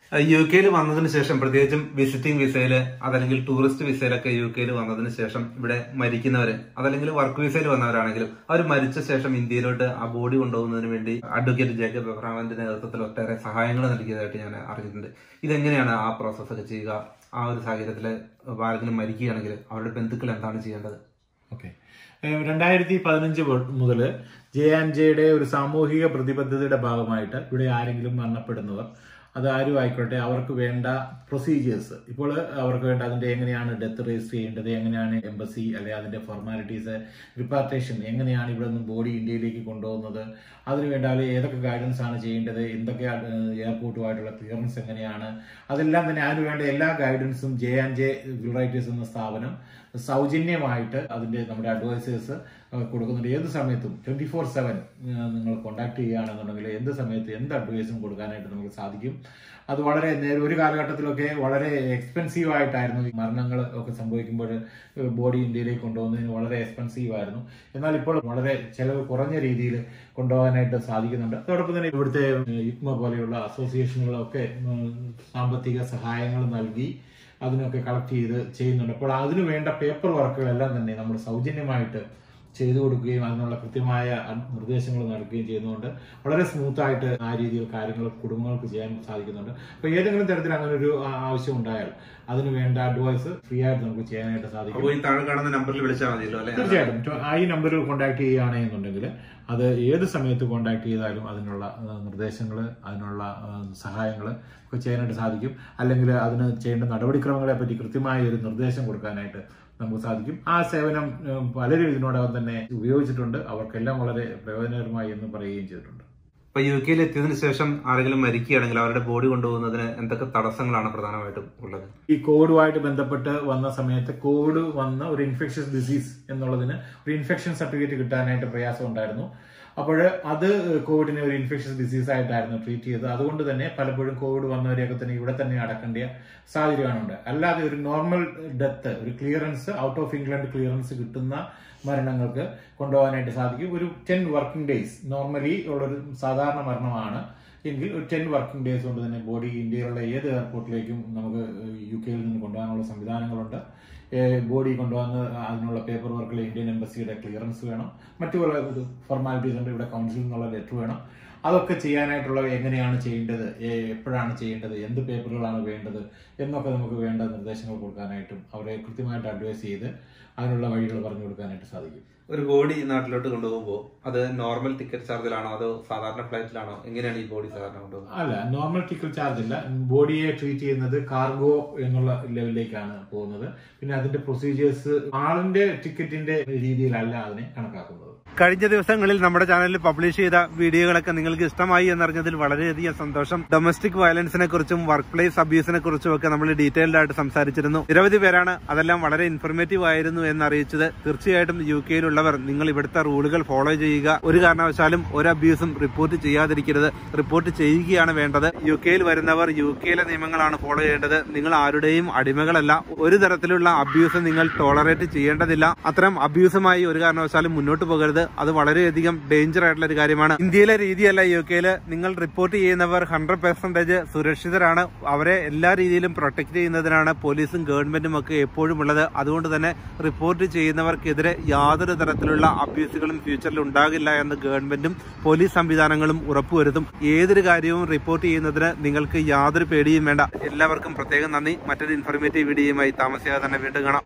U കെയിൽ വന്നതിന് ശേഷം പ്രത്യേകിച്ചും വിസിറ്റിംഗ് വിസയില് അതല്ലെങ്കിൽ ടൂറിസ്റ്റ് വിസയിലൊക്കെ യു കെയിൽ വന്നതിന് ശേഷം ഇവിടെ മരിക്കുന്നവര് അതല്ലെങ്കിൽ വർക്ക് വിസയിൽ വന്നവരാണെങ്കിലും അവർ മരിച്ച ശേഷം ഇന്ത്യയിലോട്ട് ആ ബോഡി കൊണ്ടുപോകുന്നതിന് വേണ്ടി അഡ്വക്കേറ്റ് ജേക്കബ് എബ്രഹാമിന്റെ നേതൃത്വത്തിൽ ഒട്ടേറെ സഹായങ്ങൾ നൽകിയതായിട്ട് ഞാൻ അറിഞ്ഞിട്ടുണ്ട് ഇതെങ്ങനെയാണ് ആ പ്രോസസ്സ് ഒക്കെ ചെയ്യുക ആ ഒരു സാഹചര്യത്തിൽ ആരെങ്കിലും മരിക്കുകയാണെങ്കിൽ അവരുടെ ബന്ധുക്കൾ എന്താണ് ചെയ്യേണ്ടത് ഓക്കെ രണ്ടായിരത്തി പതിനഞ്ച് മുതൽ ജെ ആൻഡ് ജെയുടെ ഒരു സാമൂഹിക പ്രതിബദ്ധതയുടെ ഭാഗമായിട്ട് ഇവിടെ ആരെങ്കിലും മരണപ്പെടുന്നവർ അത് ആരും ആയിക്കോട്ടെ അവർക്ക് വേണ്ട പ്രൊസീജിയേഴ്സ് ഇപ്പോൾ അവർക്ക് വേണ്ട അതിന്റെ എങ്ങനെയാണ് ഡെത്ത് രജിസ്റ്റർ ചെയ്യേണ്ടത് എങ്ങനെയാണ് എംബസി അല്ലെ അതിന്റെ ഫോർമാലിറ്റീസ് റിപ്പാർട്ടേഷൻ എങ്ങനെയാണ് ഇവിടെ നിന്ന് ബോഡി ഇന്ത്യയിലേക്ക് കൊണ്ടുപോകുന്നത് അതിന് വേണ്ട അതിൽ ഏതൊക്കെ ഗൈഡൻസ് ആണ് ചെയ്യേണ്ടത് എന്തൊക്കെ എയർപോർട്ടുമായിട്ടുള്ള ക്ലിയറൻസ് എങ്ങനെയാണ് അതെല്ലാം തന്നെ അതിന് വേണ്ട എല്ലാ ഗൈഡൻസും J and J will writers എന്ന സ്ഥാപനം സൗജന്യമായിട്ട് അതിന്റെ നമ്മുടെ അഡ്വൈസേഴ്സ് കൊടുക്കുന്നുണ്ട് ഏത് സമയത്തും ട്വന്റി ഫോർ സെവൻ നിങ്ങൾ കോൺടാക്ട് ചെയ്യുകയാണെന്നുണ്ടെങ്കിൽ എന്ത് സമയത്ത് എന്ത് അഡ്വൈസും കൊടുക്കാനായിട്ട് നമുക്ക് സാധിക്കും അത് വളരെ നേരെ ഒരു കാലഘട്ടത്തിലൊക്കെ വളരെ എക്സ്പെൻസീവ് ആയിട്ടായിരുന്നു ഈ മരണങ്ങൾ ഒക്കെ സംഭവിക്കുമ്പോൾ ബോഡി ഇന്ത്യയിലേക്ക് കൊണ്ടുപോകുന്നതിന് വളരെ എക്സ്പെൻസീവ് ആയിരുന്നു എന്നാൽ ഇപ്പോൾ വളരെ ചെലവ് കുറഞ്ഞ രീതിയിൽ കൊണ്ടുപോകാനായിട്ട് സാധിക്കുന്നുണ്ട് അതോടൊപ്പം തന്നെ ഇവിടുത്തെ യുഗ്മ പോലെയുള്ള അസോസിയേഷനുകളൊക്കെ ഉം, സാമ്പത്തിക സഹായങ്ങൾ നൽകി അതിനൊക്കെ കളക്ട് ചെയ്ത് ചെയ്യുന്നുണ്ട് അപ്പോൾ അതിനു വേണ്ട പേപ്പർ വർക്കുകളെല്ലാം തന്നെ നമ്മൾ സൗജന്യമായിട്ട് ചെയ്തു കൊടുക്കുകയും അതിനുള്ള കൃത്യമായ നിർദ്ദേശങ്ങൾ നൽകുകയും ചെയ്യുന്നതുകൊണ്ട് വളരെ സ്മൂത്ത് ആയിട്ട് ആ രീതിയിൽ കാര്യങ്ങൾ കുടുംബങ്ങൾക്ക് ചെയ്യാൻ സാധിക്കുന്നുണ്ട് അപ്പോൾ ഏതെങ്കിലും തരത്തിൽ അങ്ങനെ ഒരു ആ- ആവശ്യം ഉണ്ടായാൽ അതിന് വേണ്ട അഡ്വൈസ് ഫ്രീ ആയിട്ട് നമുക്ക് ചെയ്യാനായിട്ട് സാധിക്കും അപ്പോൾ ഈ താഴെ കാണുന്ന നമ്പറിൽ വിളിച്ചാൽ മതിയല്ലോ അല്ലെ തീർച്ചയായിട്ടും ടോ- ആ ഈ നമ്പറിൽ കോൺടാക്ട് ചെയ്യുകയാണെന്നുണ്ടെങ്കിൽ അത് ഏത് സമയത്ത് കോൺടാക്ട് ചെയ്താലും അതിനുള്ള നിർദ്ദേശങ്ങൾ അതിനുള്ള സഹായങ്ങൾ ഒക്കെ ചെയ്യാനായിട്ട് സാധിക്കും അല്ലെങ്കിൽ അതിന് ചെയ്യേണ്ട നടപടിക്രമങ്ങളെ പറ്റി കൃത്യമായ ഒരു നിർദ്ദേശം കൊടുക്കാനായിട്ട് നമുക്ക് സാധിക്കും ആ സേവനം ഉം, പലരും ഇതിനോടകം തന്നെ ഉപയോഗിച്ചിട്ടുണ്ട് അവർക്കെല്ലാം വളരെ പ്രയോജനകരമായി എന്ന് പറയുകയും ചെയ്തിട്ടുണ്ട് ഇപ്പൊ യു കെയിൽ എത്തിയതിനു ശേഷം ആരെങ്കിലും മരിക്കുകയാണെങ്കിൽ അവരുടെ ബോഡി കൊണ്ടുപോകുന്നതിന് എന്തൊക്കെ തടസ്സങ്ങളാണ് പ്രധാനമായിട്ടും ഉള്ളത് ഈ കോവിഡുമായിട്ട് ബന്ധപ്പെട്ട് വന്ന സമയത്ത് കോവിഡ് വന്ന ഒരു ഇൻഫെക്ഷ്യസ് ഡിസീസ് എന്നുള്ളതിന് ഒരു ഇൻഫെക്ഷൻ സർട്ടിഫിക്കറ്റ് കിട്ടാനായിട്ട് പ്രയാസം ഉണ്ടായിരുന്നു അപ്പോൾ അത് കോവിഡിനെ ഒരു ഇൻഫെക്ഷ്യസ് ഡിസീസ് ആയിട്ടായിരുന്നു ട്രീറ്റ് ചെയ്തത് അതുകൊണ്ട് തന്നെ പലപ്പോഴും കോവിഡ് വന്നവരെയൊക്കെ തന്നെ ഇവിടെ തന്നെ അടക്കേണ്ട സാഹചര്യമാണുണ്ട് അല്ലാതെ ഒരു നോർമൽ ഡെത്ത് ഒരു clearance out of England clearance കിട്ടുന്ന മരണങ്ങൾക്ക് കൊണ്ടുപോകാനായിട്ട് സാധിക്കും ഒരു ടെൻ വർക്കിംഗ് ഡേയ്സ് നോർമലി ഉള്ളൊരു സാധാരണ മരണമാണ് എങ്കിൽ ഒരു ടെൻ വർക്കിംഗ് ഡേയ്സ് കൊണ്ട് തന്നെ ബോഡി ഇന്ത്യയിലുള്ള ഏത് എയർപോർട്ടിലേക്കും നമുക്ക് യു കെയിൽ നിന്ന് കൊണ്ടുപോകാനുള്ള സംവിധാനങ്ങളുണ്ട് ബോഡി കൊണ്ടുവന്ന് അതിനുള്ള പേപ്പർ വർക്കിൽ ഇന്ത്യൻ എംബസിയുടെ ക്ലിയറൻസ് വേണം മറ്റു പല ഫോർമാലിറ്റീസ് ഉണ്ട് ഇവിടെ കൗൺസിലിൽ നിന്നുള്ള ലെറ്റർ വേണം അതൊക്കെ ചെയ്യാനായിട്ടുള്ള എങ്ങനെയാണ് ചെയ്യേണ്ടത് ഏ- എപ്പോഴാണ് ചെയ്യേണ്ടത് എന്ത് പേപ്പറുകളാണ് വേണ്ടത് എന്നൊക്കെ നമുക്ക് വേണ്ട നിർദ്ദേശങ്ങൾ കൊടുക്കാനായിട്ടും അവരെ കൃത്യമായിട്ട് അഡ്വൈസ് ചെയ്ത് അതിനുള്ള വഴികൾ പറഞ്ഞു കൊടുക്കാനായിട്ട് സാധിക്കും ഒരു ബോഡി നാട്ടിലോട്ട് കൊണ്ടുപോകുമ്പോൾ അത് നോർമൽ ടിക്കറ്റ് ചാർജിലാണോ അതോ സാധാരണ ഫ്ലൈറ്റിലാണോ എങ്ങനെയാണ് ഈ ബോഡി സാധാരണ കൊണ്ടുപോകുന്നത് അല്ല നോർമൽ ടിക്കറ്റ് ചാർജ് ഇല്ല ബോഡിയെ ട്രീറ്റ് ചെയ്യുന്നത് കാർഗോ എന്നുള്ള ലെവലിലേക്കാണ് പോകുന്നത് പിന്നെ അതിന്റെ പ്രൊസീജിയേഴ്സ് ആളിന്റെ ടിക്കറ്റിന്റെ രീതിയിലല്ല അതിനെ കണക്കാക്കുന്നത് കഴിഞ്ഞ ദിവസങ്ങളിൽ നമ്മുടെ ചാനലിൽ പബ്ലിഷ് ചെയ്ത വീഡിയോകളൊക്കെ നിങ്ങൾക്ക് ഇഷ്ടമായി എന്നറിഞ്ഞതിൽ വളരെയധികം സന്തോഷം ഡൊമസ്റ്റിക് വയലൻസിനെ കുറിച്ചും വർക്ക് പ്ലേസ് അബ്യൂസിനെ കുറിച്ചും ഒക്കെ നമ്മൾ ഡീറ്റെയിൽഡ് ആയിട്ട് സംസാരിച്ചിരുന്നു നിരവധി പേരാണ് അതെല്ലാം വളരെ ഇൻഫർമേറ്റീവ് ആയിരുന്നു എന്ന് അറിയിച്ചത് തീർച്ചയായിട്ടും യു കെയിലുള്ളവർ നിങ്ങൾ ഇവിടുത്തെ റൂളുകൾ ഫോളോ ചെയ്യുക ഒരു കാരണവശാലും ഒരു അബ്യൂസും റിപ്പോർട്ട് ചെയ്യാതിരിക്കരുത് റിപ്പോർട്ട് ചെയ്യുകയാണ് വേണ്ടത് യു കെയിൽ വരുന്നവർ യു കെയിലെ നിയമങ്ങളാണ് ഫോളോ ചെയ്യേണ്ടത് നിങ്ങൾ ആരുടെയും അടിമകളല്ല ഒരു തരത്തിലുള്ള അബ്യൂസ് നിങ്ങൾ ടോളറേറ്റ് ചെയ്യേണ്ടതില്ല അത്തരം അബ്യൂസുമായി ഒരു കാരണവശാലും മുന്നോട്ട് പോകരുത് അത് വളരെയധികം ഡേഞ്ചർ ആയിട്ടുള്ള ഒരു കാര്യമാണ് ഇന്ത്യയിലെ രീതിയല്ല യു കെയിൽ നിങ്ങൾ റിപ്പോർട്ട് ചെയ്യുന്നവർ ഹൺഡ്രഡ് പെർസെന്റേജ് സുരക്ഷിതരാണ് അവരെ എല്ലാ രീതിയിലും പ്രൊട്ടക്ട് ചെയ്യുന്നതിനാണ് പോലീസും ഗവൺമെന്റും ഒക്കെ എപ്പോഴും ഉള്ളത് അതുകൊണ്ട് തന്നെ റിപ്പോർട്ട് ചെയ്യുന്നവർക്കെതിരെ യാതൊരു തരത്തിലുള്ള അബ്യൂസുകളും ഫ്യൂച്ചറിൽ ഉണ്ടാകില്ല എന്ന് ഗവൺമെന്റും പോലീസ് സംവിധാനങ്ങളും ഉറപ്പുവരുത്തും ഏതൊരു കാര്യവും റിപ്പോർട്ട് ചെയ്യുന്നതിന് നിങ്ങൾക്ക് യാതൊരു പേടിയും വേണ്ട എല്ലാവർക്കും പ്രത്യേകം നന്ദി മറ്റൊരു ഇൻഫർമേറ്റീവ് വീഡിയോയുമായി താമസിയാതെ തന്നെ വീണ്ടും കാണാം